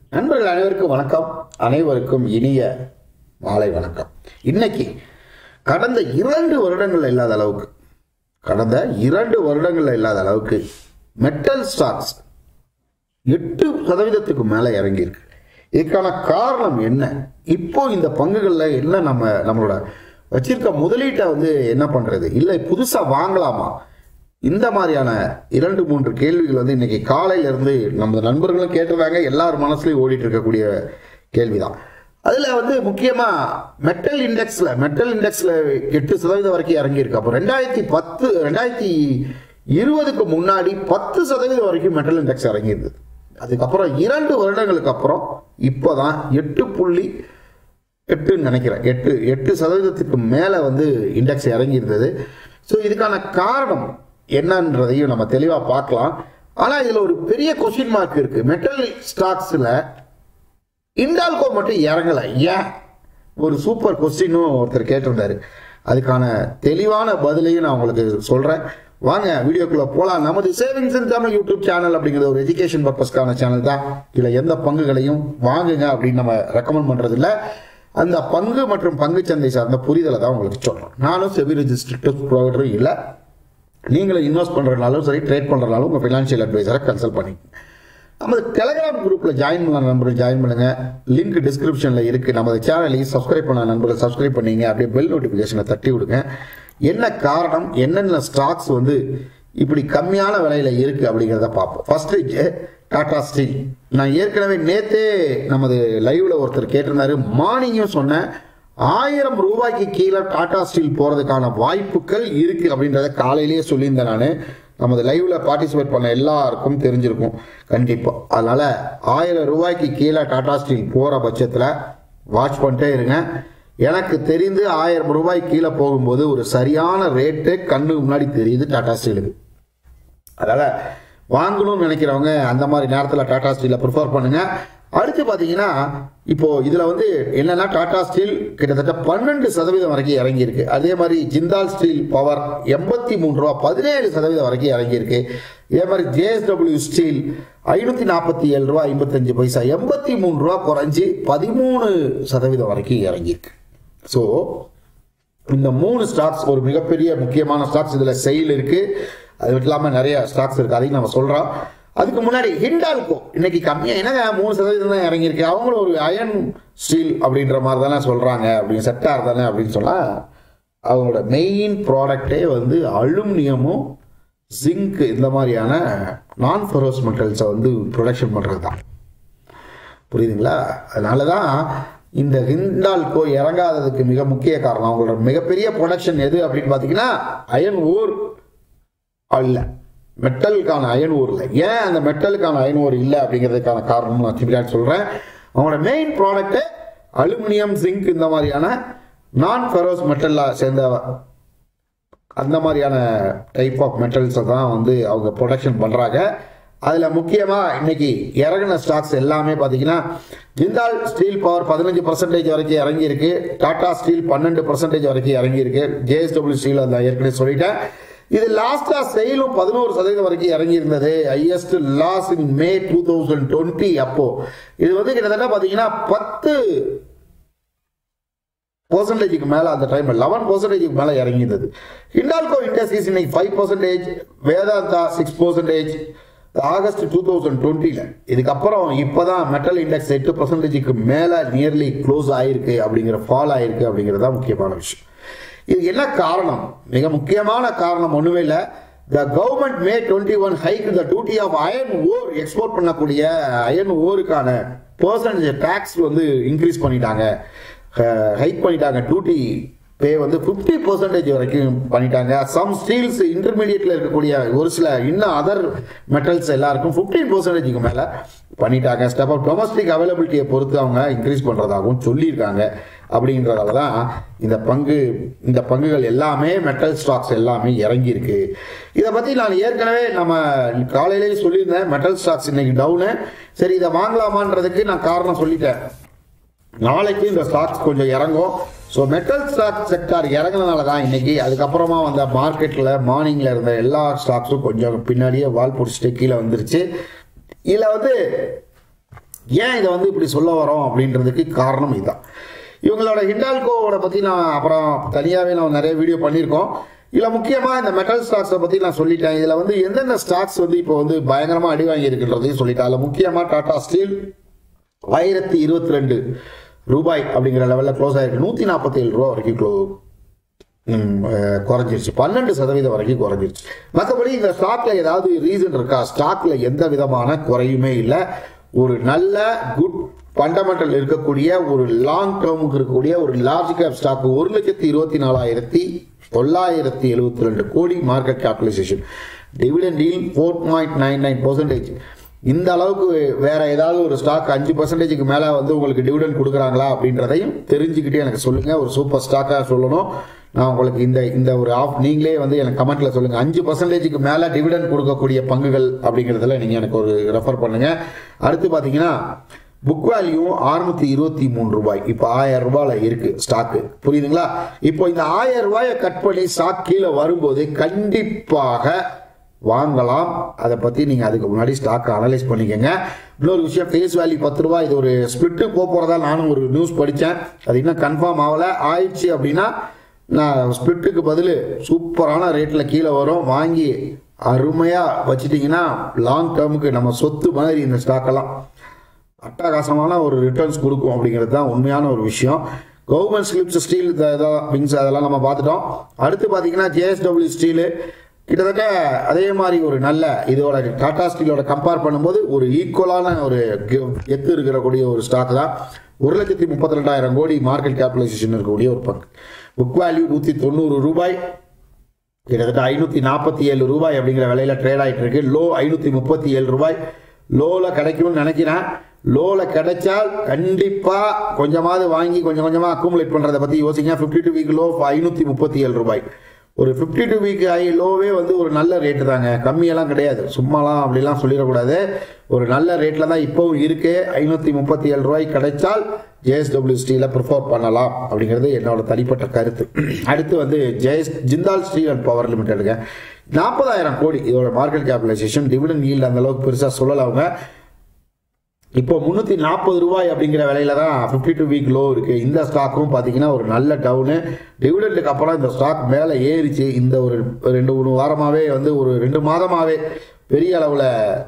நண்பர்கள் அனைவருக்கும் வணக்கம் அனைவருக்கும் இனிய மாலை வணக்கம் இன்னைக்கு கடந்த இரண்டு வருடங்கள்ல இல்லாத அளவுக்கு கடந்த இரண்டு வருடங்கள்ல இல்லாத அளவுக்கு மெட்டல் ஸ்டாக்ஸ் எட்டு சதவீதத்துக்கு மேலே இறங்கியிருக்கு இதுக்கான காரணம் என்ன இப்போ இந்த பங்குகளில் என்ன நம்ம நம்மளோட வச்சிருக்க முதலீட்டை வந்து என்ன பண்றது இல்லை புதுசா வாங்கலாமா இந்த மாதிரியான இரண்டு மூன்று கேள்விகள் வந்து இன்னைக்கு காலையில இருந்து நம்ம நண்பர்களும் கேட்டிருந்தாங்க எல்லார் மனசுலயும் ஓடிட்டு இருக்கக்கூடிய கேள்விதான் அதுல வந்து முக்கியமா மெட்டல் இண்டெக்ஸ்ல மெட்டல் இண்டெக்ஸ்ல எட்டு சதவீதம் வரைக்கும் இறங்கி இருக்கு அப்போ ரெண்டாயிரத்தி பத்து ரெண்டாயிரத்தி இருபதுக்கு முன்னாடி பத்து சதவீதம் வரைக்கும் மெட்டல் இண்டெக்ஸ் இறங்கியிருந்தது அதுக்கப்புறம் இரண்டு வருடங்களுக்கு அப்புறம் இப்போதான் எட்டு புள்ளி எட்டுன்னு நினைக்கிறேன் எட்டு எட்டு சதவீதத்துக்கு மேலே வந்து இண்டெக்ஸ் இறங்கியிருந்தது ஸோ இதுக்கான காரணம் என்னன்றதையும் நம்ம தெளிவாக பார்க்கலாம் ஆனால் இதில் ஒரு பெரிய கொஸ்டின் மார்க் இருக்கு மெட்டல் ஸ்டாக்ஸில் இண்டால்கோ மட்டும் இறங்கலை ஏன் ஒரு சூப்பர் கொஸ்டினும் ஒருத்தர் கேட்டிருந்தாரு அதுக்கான தெளிவான பதிலையும் நான் உங்களுக்கு சொல்கிறேன் வாங்க வீடியோக்குள்ள போகலாம் நமது savings in Tamil YouTube channel அப்படிங்கிறது ஒரு எஜுகேஷன் பர்பஸ்க்கான சேனல் தான் இதில் எந்த பங்குகளையும் வாங்குங்க அப்படின்னு நம்ம ரெக்கமெண்ட் பண்ணுறது இல்லை அந்த பங்கு மற்றும் பங்குச்சந்தை சார்ந்த புரிதலை தான் உங்களுக்கு சொல்கிறோம் நானும் செபி ரெஜிஸ்ட்ரேட் ப்ரொவைடரும் இல்லை நீங்களும் இன்வெஸ்ட் பண்ணுறதுனாலும் சரி ட்ரேட் பண்ணுறதுனாலும் உங்கள் ஃபினான்ஷியல் அட்வைசரை கன்சல்ட் பண்ணிக்கங்க நமது டெலகிராம் குரூப்பில் ஜாயின் பண்ண நண்பர்கள் ஜாயின் பண்ணுங்க லிங்க் டிஸ்கிரிப்ஷனில் இருக்குது நமது சேனலையும் சப்ஸ்கிரைப் பண்ண நண்பர்கள் சப்ஸ்கிரைப் பண்ணீங்க அப்படியே பெல் நோட்டிஃபிகேஷனை தட்டி விடுங்க என்ன காரணம் என்னென்ன ஸ்டாக்ஸ் வந்து இப்படி கம்மியான விலையில் இருக்குது அப்படிங்கிறத பார்ப்போம் ஃபர்ஸ்ட்டு டாடா ஸ்டீல் நான் ஏற்கனவே நேத்தே நமது லைவ்ல ஒருத்தர் கேட்டிருந்தாரு மார்னிங்கும் சொன்னேன் ஆயிரம் ரூபாய்க்கு கீழே டாடா ஸ்டீல் போகிறதுக்கான வாய்ப்புகள் இருக்கு அப்படின்றத காலையிலேயே சொல்லியிருந்தேன் நான் நமது லைவ்ல பார்ட்டிசிபேட் பண்ண எல்லாருக்கும் தெரிஞ்சிருக்கும் கண்டிப்பா அதனால ஆயிரம் ரூபாய்க்கு கீழே டாடா ஸ்டீல் போற பட்சத்தில் வாட்ச் பண்ணிட்டே இருங்க எனக்கு தெரிந்து ஆயிரம் ரூபாய் கீழே போகும்போது ஒரு சரியான ரேட்டு கண்ணுக்கு முன்னாடி தெரியுது டாடா ஸ்டீலுக்கு அதனால வாங்கணும்னு நினைக்கிறவங்க அந்த மாதிரி நேரத்தில் டாடா ஸ்டீலை ப்ரிஃபர் பண்ணுங்க அடுத்து பார்த்தீங்கன்னா இப்போ இதில் வந்து என்னன்னா டாடா ஸ்டீல் கிட்டத்தட்ட பன்னெண்டு சதவீதம் வரைக்கும் இறங்கியிருக்கு அதே மாதிரி ஜிந்தால் ஸ்டீல் பவர் எண்பத்தி மூணு ரூபா பதினேழு சதவீதம் வரைக்கும் இறங்கியிருக்கு இதே மாதிரி ஜேஎஸ்டபிள்யூ ஸ்டீல் ஐநூற்றி நாற்பத்தி ஏழு ரூபா ஐம்பத்தஞ்சு பைசா எண்பத்தி மூணு ரூபா குறைஞ்சி பதிமூணு சதவீதம் வரைக்கும் இறங்கியிருக்கு ஸோ இந்த மூணு ஸ்டாக்ஸ் ஒரு மிகப்பெரிய முக்கியமான ஸ்டாக்ஸ் இதில் செயில் இருக்கு அது மட்டும் இல்லாமல் நிறைய ஸ்டாக்ஸ் இருக்கு அதையும் நம்ம சொல்றோம் அதுக்கு முன்னாடி ஹிண்டால்கோ இன்னைக்கு கம்மியாக என்னங்க மூணு சதவீதம் தான் இறங்கியிருக்கு அவங்களும் ஒரு அயன் ஸ்டீல் அப்படின்ற மாதிரி தானே சொல்றாங்க அப்படின்னு செக்டார் தானே அப்படின்னு சொன்னா அவங்களோட மெயின் ப்ராடக்டே வந்து அலுமினியமும் ஜிங்க் இந்த மாதிரியான நான் ஃபெரோஸ் மெட்டல்ஸை வந்து ப்ரொடக்ஷன் பண்ணுறது தான் புரியுதுங்களா அதனால தான் இந்த ஹிண்டால்கோ இறங்காததுக்கு மிக முக்கிய காரணம் அவங்களோட மிகப்பெரிய ப்ரொடக்ஷன் எது அப்படின்னு பார்த்தீங்கன்னா அயன் ஓர் இல்லை மெட்டலுக்கான அயன் ஓர் இல்லை ஏன் அந்த மெட்டலுக்கான அயன் ஓர் இல்லை அப்படிங்கிறதுக்கான காரணம் நான் பின்னாடி சொல்கிறேன் அவங்களோட மெயின் ப்ராடக்ட்டு அலுமினியம் ஜிங்க் இந்த மாதிரியான நான் ஃபெரோஸ் மெட்டலில் சேர்ந்த அந்த மாதிரியான டைப் ஆஃப் மெட்டல்ஸை தான் வந்து அவங்க ப்ரொடக்ஷன் பண்ணுறாங்க அதில் முக்கியமாக இன்னைக்கு இறங்கின ஸ்டாக்ஸ் எல்லாமே பார்த்தீங்கன்னா ஜிந்தால் ஸ்டீல் பவர் பதினஞ்சு பர்சன்டேஜ் வரைக்கும் இறங்கியிருக்கு டாடா ஸ்டீல் பன்னெண்டு பர்சன்டேஜ் வரைக்கும் இறங்கியிருக்கு ஜேஎஸ்டபிள்யூ ஸ்டீல் அந்த ஏற்கனவே சொல்லிட்டேன் இது லாஸ்டா செயலும் பதினோரு சதவீதம் வரைக்கும் இறங்கி இருந்தது highest loss in May two thousand twenty அப்போ இது வந்து கிட்டத்தட்ட பார்த்தீங்கன்னா பத்து பர்சன்டேஜுக்கு மேலே அந்த டைம்ல லெவன் பர்சன்டேஜுக்கு மேலே இறங்கியிருந்தது ஹிண்டால்கோ இண்டஸ்ட்ரீஸ் இன்னைக்கு five percentage Vedanta six percentage August two thousand டுவெண்ட்டியில் இதுக்கப்புறம் இப்போதான் மெட்டல் இண்டெக்ஸ் எட்டு பர்சன்டேஜுக்கு மேலே நியர்லி க்ளோஸ் ஆயிருக்கு அப்படிங்கிற ஃபால் ஆயிருக்கு அப்படிங்கிறது தான் முக்கியமான விஷயம் இது என்ன காரணம் மிக முக்கியமான காரணம் ஒன்றுமே இல்லை the government May twenty one hike the duty of iron ore export பண்ணக்கூடிய அயன் ஓருக்கான பர்சன்டேஜ் டேக்ஸ் வந்து இன்க்ரீஸ் பண்ணிட்டாங்க ஹைக் பண்ணிட்டாங்க டியூட்டி பே வந்து ஃபிஃப்டி பர்சன்டேஜ் வரைக்கும் பண்ணிட்டாங்க சம் ஸ்டீல்ஸ் இன்டர்மீடியட்ல இருக்கக்கூடிய ஒரு சில இன்னும் அதர் மெட்டல்ஸ் எல்லாருக்கும் ஃபிஃப்டீன் பர்சன்டேஜுக்கு மேலே பண்ணிட்டாங்க ஸ்டெப் ஆஃப் டொமஸ்டிக் அவைலபிலிட்டியை பொறுத்து அவங்க இன்க்ரீஸ் பண்ணுறதாகவும் சொல்லியிருக்காங்க அப்படின்றதால தான் இந்த பங்கு இந்த பங்குகள் எல்லாமே மெட்டல் ஸ்டாக்ஸ் எல்லாமே இறங்கியிருக்கு இதை பற்றி நான் ஏற்கனவே நம்ம காலையிலேயே சொல்லியிருந்தேன் மெட்டல் ஸ்டாக்ஸ் இன்னைக்கு டவுனு சரி இதை வாங்கலாமான்றதுக்கு நான் காரணம் சொல்லிட்டேன் நாளைக்கு இந்த ஸ்டாக்ஸ் கொஞ்சம் இறங்கும் ஸோ மெட்டல் ஸ்டாக் செக்டார் இறங்கினதுனால தான் இன்னைக்கு அதுக்கப்புறமா வந்த மார்க்கெட்டில் மார்னிங்கில் இருந்த எல்லா ஸ்டாக்ஸும் கொஞ்சம் பின்னாடியே வால் பிடிச்சிட்டு கீழே வந்துருச்சு இதில் வந்து ஏன் இதை வந்து இப்படி சொல்ல வரோம் அப்படின்றதுக்கு காரணம் இதுதான் இவங்களோட ஹிண்டால்கோவோட பற்றி நான் அப்புறம் தனியாகவே நான் நிறைய வீடியோ பண்ணியிருக்கோம் இதில் முக்கியமாக இந்த மெட்டல் ஸ்டாக்ஸை பற்றி நான் சொல்லிட்டேன் இதில் வந்து எந்தெந்த ஸ்டாக்ஸ் வந்து இப்போ வந்து பயங்கரமாக அடி வாங்கி இருக்கின்றதையும் சொல்லிட்டேன் அதில் முக்கியமாக டாடா ஸ்டீல் ஆயிரத்தி இருபத்தி ரெண்டு ரூபாய் அப்படிங்கிற லெவலில் க்ளோஸ் ஆயிருக்கு நூற்றி நாற்பத்தி ஏழு ரூபா வரைக்கும் க்ளோ ம், அஹ், குறைஞ்சிருச்சு பன்னெண்டு சதவீதம் வரைக்கும் குறைஞ்சிருச்சு மற்றபடி இந்த ஸ்டாக்ல ஏதாவது ரீசன் இருக்கா ஸ்டாக்ல எந்த விதமான குறையுமே இல்லை ஒரு நல்ல குட் ஃபண்டமெண்டல் இருக்கக்கூடிய ஒரு லாங் டேர்முக்கு இருக்கக்கூடிய ஒரு லார்ஜ் கேப் ஸ்டாக் ஒரு லட்சத்தி இருபத்தி நாலாயிரத்தி தொள்ளாயிரத்தி எழுபத்தி ரெண்டு crore market capitalisation dividend yield four point nine nine percentage இந்த அளவுக்கு வேற ஏதாவது ஒரு ஸ்டாக் அஞ்சு பர்சன்டேஜுக்கு மேலே வந்து உங்களுக்கு டிவிடெண்ட் கொடுக்குறாங்களா அப்படின்றதையும் தெரிஞ்சுக்கிட்டு எனக்கு சொல்லுங்க ஒரு சூப்பர் ஸ்டாக்காக சொல்லணும் நான் உங்களுக்கு இந்த இந்த ஒரு ஆஃப் நீங்களே வந்து எனக்கு கமெண்ட்ல சொல்லுங்க அஞ்சு பர்சன்டேஜுக்கு மேலே டிவிடெண்ட் கொடுக்கக்கூடிய பங்குகள் அப்படிங்கிறதுல நீங்க எனக்கு ஒரு ரெஃபர் பண்ணுங்க அடுத்து பார்த்தீங்கன்னா புக் வேல்யூ அறுநூத்தி இருபத்தி மூணு ரூபாய் இப்போ ஆயிரம் ரூபாயில இருக்கு ஸ்டாக்கு புரியுதுங்களா இப்போ இந்த ஆயிரம் ரூபாயை கட் பண்ணி ஸ்டாக் கீழே வரும்போது கண்டிப்பாக வாங்கலாம் அதை பற்றி நீங்கள் அதுக்கு முன்னாடி ஸ்டாக் அனலைஸ் பண்ணிக்கோங்க இன்னொரு விஷயம் ஃபேஸ் வேல்யூ பத்து ரூபா இது ஒரு ஸ்பிளிட்டு போக போகிறதா நானும் ஒரு நியூஸ் படித்தேன் அது இன்னும் கன்ஃபார்ம் ஆகலை ஆயிடுச்சு அப்படின்னா நான் ஸ்பிளிட்டுக்கு பதில் சூப்பரான ரேட்டில் கீழே வரும் வாங்கி அருமையாக வச்சிட்டிங்கன்னா லாங் டேர்முக்கு நம்ம சொத்து மாதிரி இந்த ஸ்டாக்கெல்லாம் அட்டகாசமான ஒரு ரிட்டர்ன்ஸ் கொடுக்கும் அப்படிங்கிறது தான் உண்மையான ஒரு விஷயம் கவர்மெண்ட் ஸ்லிப்ஸ் ஸ்டீல் விங்ஸ் அதெல்லாம் நம்ம பார்த்துட்டோம் அடுத்து பார்த்தீங்கன்னா ஜேஎஸ்டபிள்யூ ஸ்டீலு கிட்டத்தட்ட அதே மாதிரி ஒரு நல்ல இதோட டாடா ஸ்டீலோட கம்பேர் பண்ணும்போது ஒரு ஈக்குவலான ஒரு கி- எத்து இருக்கக்கூடிய ஒரு ஸ்டாக் தான் ஒரு லட்சத்தி முப்பத்தி ரெண்டாயிரம் கோடி மார்க்கெட் கேபிடலைசேஷன் இருக்கக்கூடிய ஒரு பங்கு புக் வேல்யூ நூற்றி தொண்ணூறு ரூபாய் கிட்டத்தட்ட ஐநூற்றி நாற்பத்தி ஏழு ரூபாய் அப்படிங்கிற விலையில ட்ரேட் ஆகிட்டு இருக்கு லோ ஐநூற்றி முப்பத்தி ஏழு ரூபாய் லோவில் கிடைக்கும்னு நினைக்கிறேன் லோவில் கிடைச்சால் கண்டிப்பாக கொஞ்சமாவது வாங்கி கொஞ்சம் கொஞ்சமாக அக்குமுலேட் பண்ணுறதை பற்றி யோசிங்க ஃபிஃப்டி டூ வீக் லோ ஐநூற்றி முப்பத்தி ஏழு ரூபாய் ஒரு ஃபிஃப்டி டூ வீக் ஐ லோவே வந்து ஒரு நல்ல ரேட்டு தாங்க கம்மியெல்லாம் கிடையாது சும்மாலாம் அப்படிலாம் சொல்லிடக்கூடாது ஒரு நல்ல ரேட்டில் தான் இப்போவும் இருக்கு ஐநூற்றி முப்பத்தி ஏழு ரூபாய் கிடைச்சால் ஜேஎஸ்டபிள்யூ ஸ்டீலை ப்ரிஃபர் பண்ணலாம் அப்படிங்கிறது என்னோட தனிப்பட்ட கருத்து அடுத்து வந்து JS Jindal steel and power லிமிடெடுங்க நாற்பதாயிரம் கோடி இதோட மார்க்கெட் கேபிடலைசேஷன் டிவிடன் yield அந்த அளவுக்கு பெருசாக சொல்லல அவங்க இப்போ முந்நூற்றி நாற்பது ரூபாய் அப்படிங்கிற விலையில தான் ஃபிஃப்டி டூ வீக் லோ இருக்கு இந்த ஸ்டாக்கும் பார்த்தீங்கன்னா ஒரு நல்ல டவுனு டிவிடெண்டுக்கு அப்புறம் இந்த ஸ்டாக் மேலே ஏறிச்சு இந்த ஒரு ரெண்டு மூணு வாரமாகவே வந்து ஒரு ரெண்டு மாதமாகவே பெரிய அளவில்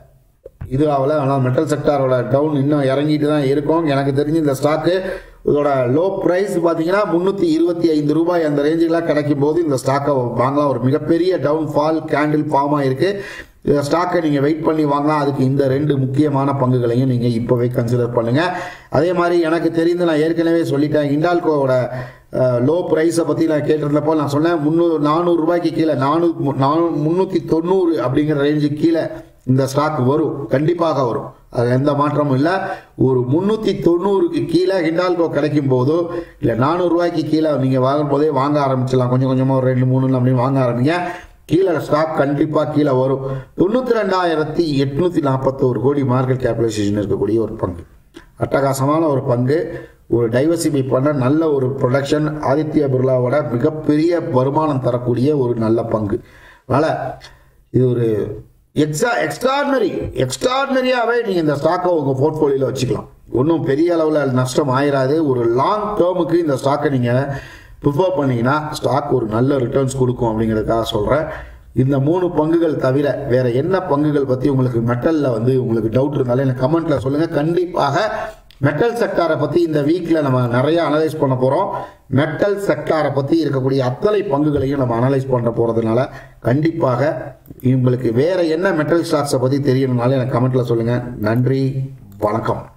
இது ஆகல ஆனால் மெட்டல் செக்டாரோட டவுன் இன்னும் இறங்கிட்டு தான் இருக்கும் எனக்கு தெரிஞ்சு இந்த ஸ்டாக்கு இதோட லோ ப்ரைஸ் பார்த்தீங்கன்னா முந்நூற்றி இருபத்தி ஐந்து ரூபாய் அந்த ரேஞ்சுக்கெலாம் கிடைக்கும் போது இந்த ஸ்டாக்கை வாங்கலாம் ஒரு மிகப்பெரிய டவுன் ஃபால் கேண்டில் ஃபார்ம் ஆயிருக்கு இந்த ஸ்டாக்கை நீங்கள் வெயிட் பண்ணி வாங்கலாம் அதுக்கு இந்த ரெண்டு முக்கியமான பங்குகளையும் நீங்கள் இப்போவே கன்சிடர் பண்ணுங்கள் அதே மாதிரி எனக்கு தெரிந்து நான் ஏற்கனவே சொல்லிட்டேன் இண்டால்கோவோட லோ ப்ரைஸை பற்றி நான் கேட்டிருந்தப்போ நான் சொன்னேன் முந்நூறு நானூறு ரூபாய்க்கு கீழே நானூறு நானூ முந்நூற்றி தொண்ணூறு அப்படிங்கிற ரேஞ்சுக்கு கீழே இந்த ஸ்டாக் வரும் கண்டிப்பாக வரும் அது எந்த மாற்றமும் இல்லை ஒரு முந்நூற்றி தொண்ணூறுக்கு கீழே ஹிண்டால்கோ கிடைக்கும் போதோ இல்லை நானூறு ரூபாய்க்கு கீழே நீங்கள் வாங்கும் போதே வாங்க ஆரம்பிச்சிடலாம் கொஞ்சம் கொஞ்சமாக ஒரு ரெண்டு மூணு அப்படின்னு வாங்க ஆரம்பிங்க கீழே ஸ்டாக் கண்டிப்பாக கீழே வரும் தொண்ணூற்றி ரெண்டாயிரத்தி எட்நூற்றி நாற்பத்தோரு கோடி மார்க்கெட் கேபிடலைசேஷன் இருக்கக்கூடிய ஒரு பங்கு அட்டகாசமான ஒரு பங்கு ஒரு டைவர்சிஃபை பண்ண நல்ல ஒரு ப்ரொடக்ஷன் ஆதித்ய பிர்லாவோட மிகப்பெரிய வருமானம் தரக்கூடிய ஒரு நல்ல பங்கு அதனால் இது ஒரு எக்ஸா எக்ஸ்ட்ராடினரி எக்ஸ்ட்ராடினரியாகவே நீங்கள் இந்த ஸ்டாக்கை உங்கள் போர்ட்ஃபோலியோவில் வச்சுக்கலாம் ஒன்றும் பெரிய அளவில் நஷ்டம் ஆயிராது ஒரு லாங் டேர்முக்கு இந்த ஸ்டாக்கை நீங்கள் ப்ரிஃபர் பண்ணீங்கன்னா ஸ்டாக் ஒரு நல்ல ரிட்டர்ன்ஸ் கொடுக்கும் அப்படிங்கிறதுக்காக சொல்கிறேன் இந்த மூணு பங்குகள் தவிர வேற என்ன பங்குகள் பற்றி உங்களுக்கு மெட்டலில் வந்து உங்களுக்கு டவுட் இருந்தாலும் எனக்கு கமெண்ட்டில் சொல்லுங்கள் கண்டிப்பாக மெட்டல் செக்டாரை பற்றி இந்த வீக்கில் நம்ம நிறைய அனலைஸ் பண்ண போகிறோம் மெட்டல் செக்டாரை பற்றி இருக்கக்கூடிய அத்தனை பங்குகளையும் நம்ம அனலைஸ் பண்ண போகிறதுனால கண்டிப்பாக உங்களுக்கு வேற என்ன மெட்டல் ஸ்டாக்ஸை பற்றி தெரியணும்னாலும் எனக்கு கமெண்ட்டில் சொல்லுங்கள் நன்றி வணக்கம்